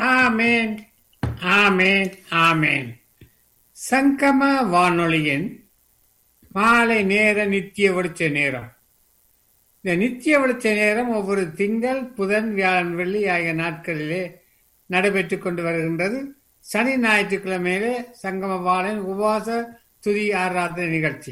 ஆமேன் ஆமேன் ஆமேன் சங்கம வானொலியின் மாலை நேர நித்திய வெளிச்ச நேரம் இந்த நித்திய வெளிச்ச நேரம் ஒவ்வொரு திங்கள் புதன் வியாழன் வெள்ளி ஆகிய நாட்களிலே நடைபெற்றுக் கொண்டு வருகின்றது சனி ஞாயிற்றுக்கிழமையிலே சங்கம வானின் உபவாச துதி ஆராதனை நிகழ்ச்சி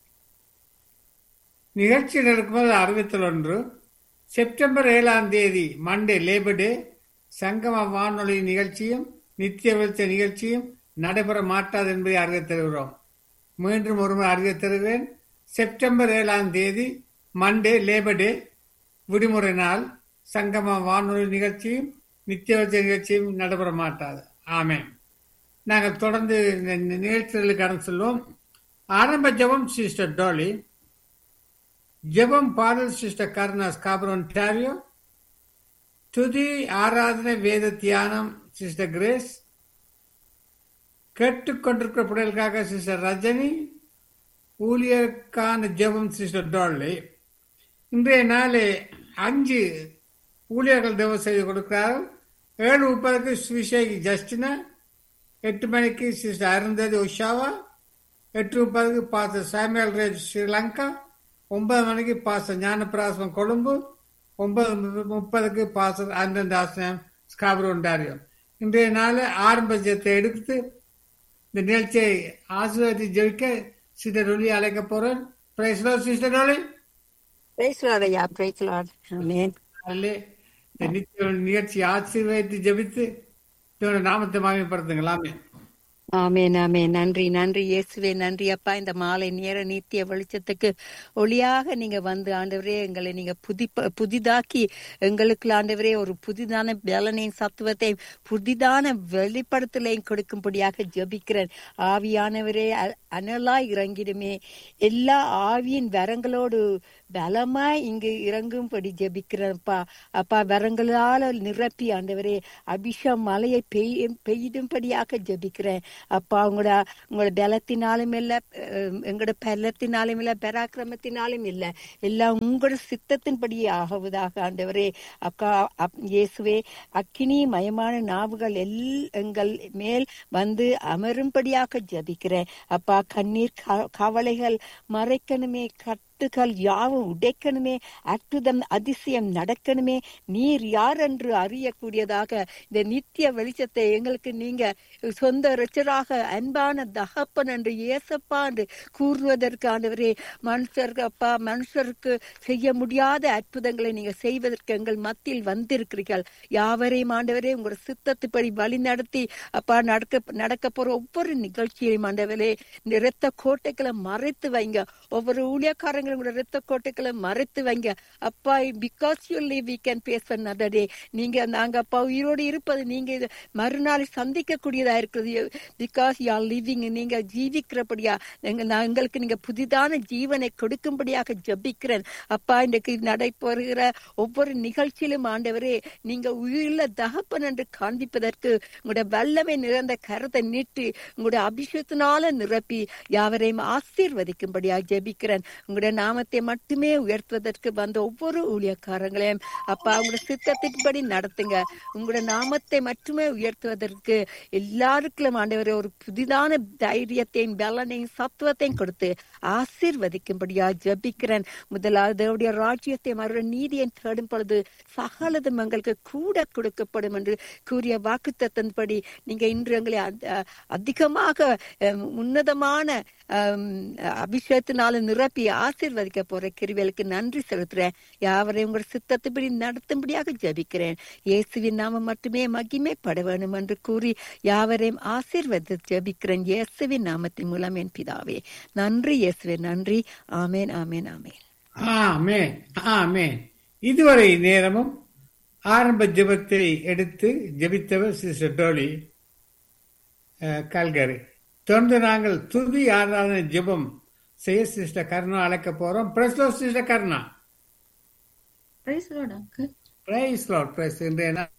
நிகழ்ச்சி நடக்கும்போது அறுபத்தில் ஒன்று செப்டம்பர் ஏழாம் தேதி மண்டே லேபர் டே சங்கம வானொலி நிகழ்ச்சியும் நித்திய வெளிச்ச நிகழ்ச்சியும் நடைபெற மாட்டாது என்பதை அறிவித் தருகிறோம் மீண்டும் ஒருமுறை அறிவித் தருகிறேன் செப்டம்பர் ஏழாம் தேதி மண்டே லேபர் டே விடுமுறை நாள் சங்கம வானொலி நிகழ்ச்சியும் நித்திய வெளிச்ச நிகழ்ச்சியும் நடைபெற மாட்டாது ஆமேன் நாங்கள் தொடர்ந்து இந்த நிகழ்ச்சிகளுக்கு கடந்து செல்வோம் ஆரம்ப ஜபம் சிஸ்டர் டோலி ஜெபம் பாடல் சிஸ்டர் கருணா ஸ்காபரோன் டாரியோ துதி ஆராதனை வேத தியானம் சிஸ்டர் கிரேஸ் கேட்டுக்கொண்டிருக்கிற பிள்ளைகளுக்காக சிஸ்டர் ரஜினி ஊழியருக்கான ஜெபம் சிஸ்டர் டோல்லி இன்றைய நாளே அஞ்சு ஊழியர்கள் தேவம் செய்து கொடுக்கிறார்கள் ஏழு முப்பதுக்கு சுவிசேகி ஜஸ்டினா எட்டு மணிக்கு சிஸ்டர் அருந்ததி உஷாவா எட்டு முப்பதுக்கு பாச சாமியல் ரேஜ் ஸ்ரீலங்கா ஒன்பது மணிக்கு பாச ஞானப்பிராசம் கொழும்பு ஒன்பது முப்பதுக்கு பாச அந்தந்தாசனம் ஸ்காபர் ஒன்றாரியம் இன்றைய நாள் ஆரம்பத்தை எடுத்து இந்த நிகழ்ச்சியை ஆசீர்வதி ஜெயிக்க சிஸ்டர் ஒளி அழைக்க போறேன் praise lord sister Oli Praise Lord, ஐயா praise Lord. Amen. அதிலே இந்த நித்திய நிகழ்ச்சி ஆசீர்வதித்து ஜெபித்து இதோட நாமத்தை மாமிப்படுத்துங்களாமே ஆமென் ஆமென் நன்றி நன்றி இயேசுவே நன்றி அப்பா இந்த மாலை நேர நித்திய வெளிச்சத்துக்கு ஒளியாக நீங்க வந்து ஆண்டவரே எங்களை நீங்க புதி புதிதாக்கி எங்களுக்கு ஆண்டவரே ஒரு புதிதான பலனையும் சத்துவத்தையும் புதிதான வெளிப்படுத்தலையும் கொடுக்கும்படியாக ஜெபிக்கிறேன் ஆவியானவரே அ- அனலாய் இறங்கிடுமே எல்லா ஆவியின் வரங்களோடு பலமாய் இங்கு இறங்கும்படி ஜெபிக்கிறேன்ப்பா அப்பா வரங்களால நிரப்பி ஆண்டவரே அபிஷம் மலையை பெய் பெய்யும்படியாக ஜெபிக்கிறேன் அப்பா உங்களோட உங்களோட பலத்தினாலும் இல்ல அஹ், எங்களோட பலத்தினாலும் இல்ல பராக்கிரமத்தினாலும் இல்ல எல்லாம் உங்களோட சித்தத்தின்படி ஆகுவதாக ஆண்டவரே அக்கா அப்- இயேசுவே அக்கினி மயமான நாவுகள் எல் எங்கள் மேல் வந்து அமரும்படியாக ஜபிக்கிறேன் அப்பா கண்ணீர் க- கவலைகள் மறைக்கணுமே கட்டுகள் யாவும் உடைக்கணுமே அற்புதம் அதிசயம் நடக்கணுமே நீர் யார் என்று அறியக்கூடியதாக இந்த நித்திய வெளிச்சத்தை எங்களுக்கு நீங்க சொந்த ரச்சராக அன்பான தகப்பன் என்று ஏசப்பா என்று கூறுவதற்கு ஆண்டவரே மனுஷருக்கு அப்பா மனுஷருக்கு செய்ய முடியாத அற்புதங்களை நீங்க செய்வதற்கு எங்கள் மத்தியில் வந்திருக்கிறீர்கள் யாவரையும் ஆண்டவரே உங்களோட சித்தத்துப்படி வழி நடத்தி அப்பா நடக்க நடக்க போற ஒவ்வொரு நிகழ்ச்சியையும் ஆண்டவரே இந்த இரத்த கோட்டைகளை மறைத்து வைங்க ஒவ்வொரு ஊழியக்காரங்களும் கூட இரத்த கோட்டைகளை மறைத்து வைங்க அப்பா because you live we can face another day நீங்க நாங்க அப்பா உயிரோடு இருப்பது நீங்க இது மறுநாள் சந்திக்க கூடியதா இருக்கிறது பிகாஸ் யூ ஆர் லிவிங் நீங்க ஜீவிக்கிறபடியா எங்க நான் எங்களுக்கு நீங்க புதிதான ஜீவனை கொடுக்கும்படியாக ஜெபிக்கிறேன் அப்பா இன்றைக்கு நடைபெறுகிற ஒவ்வொரு நிகழ்ச்சியிலும் ஆண்டவரே நீங்க உயிருள்ள தகப்பன் என்று காண்பிப்பதற்கு உங்களுடைய வல்லமை நிறைந்த கரத்தை நீட்டி உங்களுடைய அபிஷேகத்தினால நிரப்பி யாவரையும் ஆசீர்வதிக்கும்படியாக ஜெபிக்கிறேன் உங்களுடைய நாமத்தை மட்டுமே உயர்த்துவதற்கு வந்த ஒவ்வொரு ஊழியக்காரங்களையும் அப்பா உங்களுடைய சித்தத்தின்படி நடத்துங்க உங்களுடைய நாமத்தை மட்டுமே உயர்த்துவதற்கு எல்லாருக்கும் ஆண்டவரே ஒரு புதிதான தைரியத்தையும் பலனையும் சத்துவத்தையும் கொடுத்து ஆசீர்வதிக்கும்படியா ஜெபிக்கிறேன் முதலாவது அவருடைய ராஜ்யத்தை மறு நீதியை தேடும் பொழுது சகலதும் எங்களுக்கு கூட கொடுக்கப்படும் என்று கூறிய வாக்குத்தத்தின்படி நீங்க இன்று எங்களை அத- அதிகமாக அஹ், உன்னதமான அஹ், அபிஷேகத்தினால நிரப்பி ஆசீர்வதிக்க போற கிருவியலுக்கு நன்றி செலுத்துறேன் யாவரையும் உங்கள் சித்தத்துப்படி நடத்தும்படியாக ஜெபிக்கிறேன் இயேசுவின் நாம மட்டுமே மகிமைப்பட வேண்டும் என்று கூறி யாவரையும் ஆசீர்வதி ஜெபிக்கிறேன் இயேசுவின் நாமத்தின் மூலம் என் பிதாவே நன்றி இயேசுவே நன்றி ஆமேன் ஆமேன் ஆமேன் ஆமேன் ஆமேன் இதுவரை நேரமும் ஆரம்ப ஜெபத்தை எடுத்து ஜெபித்தவர் சிஸ்டர் டோலி அஹ், கல்கரி தொடர்ந்து நாங்கள் துதி ஆராதனை ஜெபம் செய்ய சிஸ்டர் கருணா அழைக்க போறோம் praise lord sister Karuna Praise the Lord, uncle. Praise lord praise இன்றைய நாள்